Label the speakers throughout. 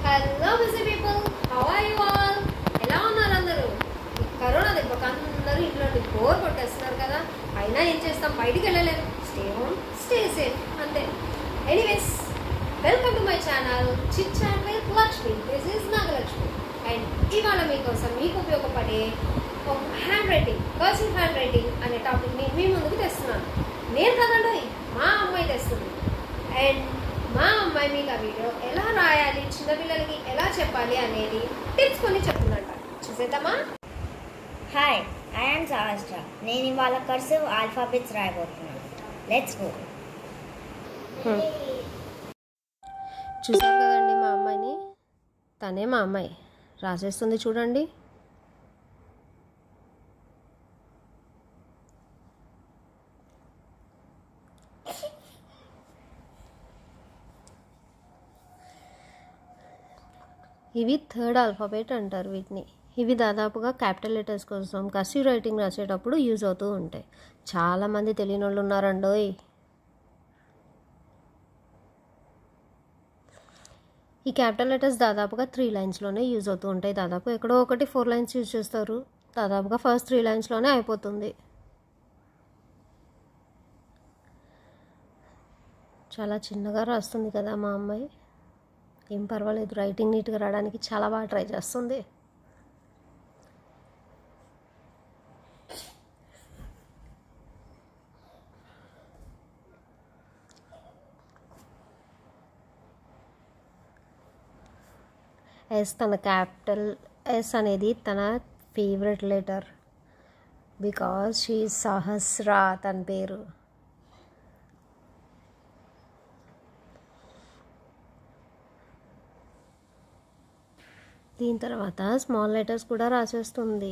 Speaker 1: hello busy people how are you all ఎలా ఉన్నారు అందరూ ఈ కరోనా దెబ్బకి అందరూ ఇంట్లో బోర్ కొట్టేస్తున్నారు కదా అయినా ఏం చేస్తాం బయటికి వెళ్ళలేము స్టే హోమ్ స్టే సేఫ్ అంతే anyways welcome to my channel chit chat with Lakshmi this is Nagalakshmi and ఇవాళ మీకోసం మీకు ఉపయోగపడే ఒక hand writing personal hand writing అనే టాపిక్ని మీ ముందుకు తెస్తున్నాను నేను కదండి మా అమ్మాయి తెస్తుంది అండ్ మా అమ్మాయి మీకు ఆ వీడియో ఎలా రాయాలి చిన్నపిల్లలకి ఎలా చెప్పాలి అనేది టిప్స్ కొన్ని చెప్తుందంట చూసేద్దామా
Speaker 2: హాయ్ ఐఎమ్ సహస్ర నేను ఇవాళ కర్సివ్ ఆల్ఫాబెట్స్ రాయబోతున్నాను లెట్స్ గో
Speaker 1: చూసారు కదండి మా అమ్మాయిని తనే మా అమ్మాయి రాసేస్తుంది చూడండి ఇవి థర్డ్ ఆల్ఫాబెట్ అంటారు వీటిని ఇవి దాదాపుగా క్యాపిటల్ లెటర్స్ కోసం కర్సివ్ రైటింగ్ రాసేటప్పుడు యూజ్ అవుతూ ఉంటాయి చాలామంది తెలియని వాళ్ళు ఉన్నారండోయ్ ఈ క్యాపిటల్ లెటర్స్ దాదాపుగా త్రీ లైన్స్లోనే యూజ్ అవుతూ ఉంటాయి దాదాపు ఎక్కడో ఒకటి ఫోర్ లైన్స్ యూజ్ చేస్తారు దాదాపుగా ఫస్ట్ త్రీ లైన్స్లోనే అయిపోతుంది చాలా చిన్నగా రాస్తుంది కదా మా అమ్మాయి ఏం పర్వాలేదు రైటింగ్ నీట్గా రాయడానికి చాలా బాగా ట్రై చేస్తుంది ఎస్ తన క్యాపిటల్ ఎస్ అనేది తన favourite letter because she Sahasra తన పేరు దీని తర్వాత స్మాల్ లెటర్స్ కూడా రాసేస్తుంది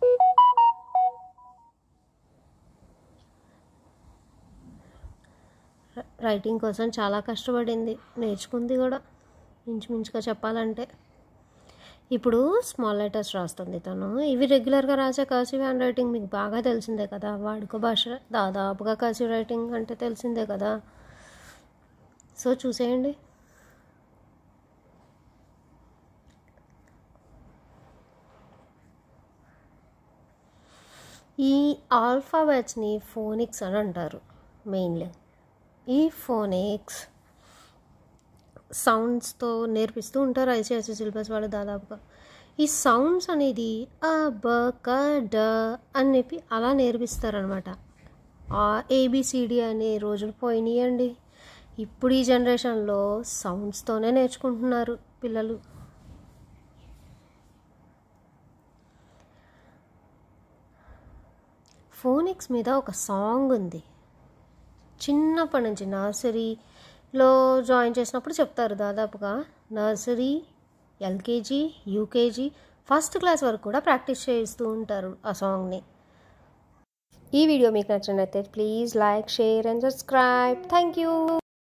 Speaker 1: ర- రైటింగ్ కోసం చాలా కష్టపడింది నేర్చుకుంది కూడా ఇంచుమించుగా చెప్పాలంటే ఇప్పుడు స్మాల్ లెటర్స్ రాస్తుంది తను ఇవి రెగ్యులర్గా రాసే కర్సివ్ హ్యాండ్ రైటింగ్ మీకు బాగా తెలిసిందే కదా వాడుక భాష దాదాపుగా కర్సివ్ రైటింగ్ అంటే తెలిసిందే కదా సో చూసేయండి ఈ ఆల్ఫాబెట్స్ని ఫోనిక్స్ అని అంటారు మెయిన్లీ ఈ ఫోనిక్స్ సౌండ్స్తో నేర్పిస్తూ ఉంటారు ఐసిఐసి సిలబస్ వాళ్ళు దాదాపుగా ఈ సౌండ్స్ అనేది అ బ క డ అని చెప్పి అలా నేర్పిస్తారనమాట ఆ ఏబిసిడి అనే రోజులు పోయినాయండి ఇప్పుడు ఈ జనరేషన్లో సౌండ్స్తోనే నేర్చుకుంటున్నారు పిల్లలు ఫోనిక్స్ మీద ఒక సాంగ్ ఉంది చిన్నప్పటి నుంచి నర్సరీలో జాయిన్ చేసినప్పుడు చెప్తారు దాదాపుగా nursery LKG UKG first class వరకు కూడా ప్రాక్టీస్ చేయిస్తూ ఉంటారు ఆ సాంగ్ని ఈ వీడియో మీకు నచ్చినట్లయితే please like share and subscribe thank you